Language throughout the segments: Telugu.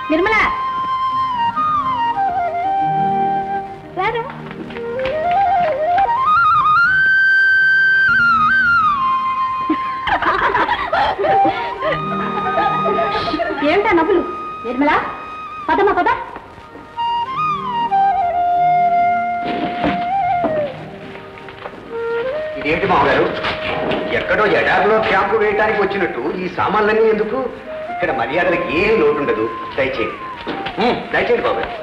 నిర్మల రారా ఏమిటా నవ్వులు నిర్మల పదమ్మా పద ఇదేంటి మామగారు ఎక్కడో ఎడారిలో క్యాంపు వేయడానికి వచ్చినట్టు ఈ సామాన్లన్నీ ఎందుకు ఇక్కడ మర్యాదలకి ఏం లోటు ఉండదు దయచేయండి ఉమ్, దయచేయండి బాబు గారు.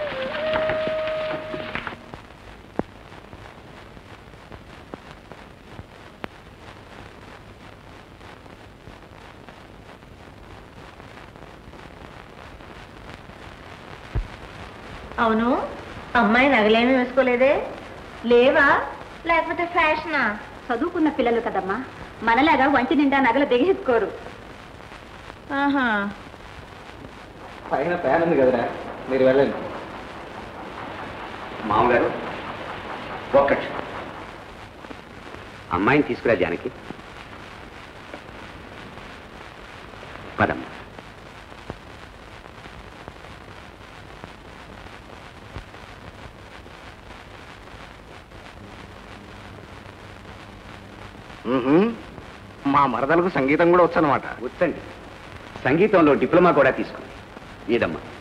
అవును అమ్మాయి నగలేమీ వేసుకోలేదే లేవా లేకపోతే ఫ్యాషనా చదువుకున్న పిల్లలు కదమ్మా మనలాగా వంటి నిండా నగలు దిగేసుకోరు ఆహా పైన ఫ్యాన్ ఉంది కదరా మీరు వెళ్ళండి మామగారు ఒక్కటి అమ్మాయిని తీసుకురా జానకి పదమ్మ మా మరదలకు సంగీతం కూడా వచ్చనమాట వచ్చండి సంగీతంలో డిప్లొమా కూడా తీసుకుంది ఏదమ్మా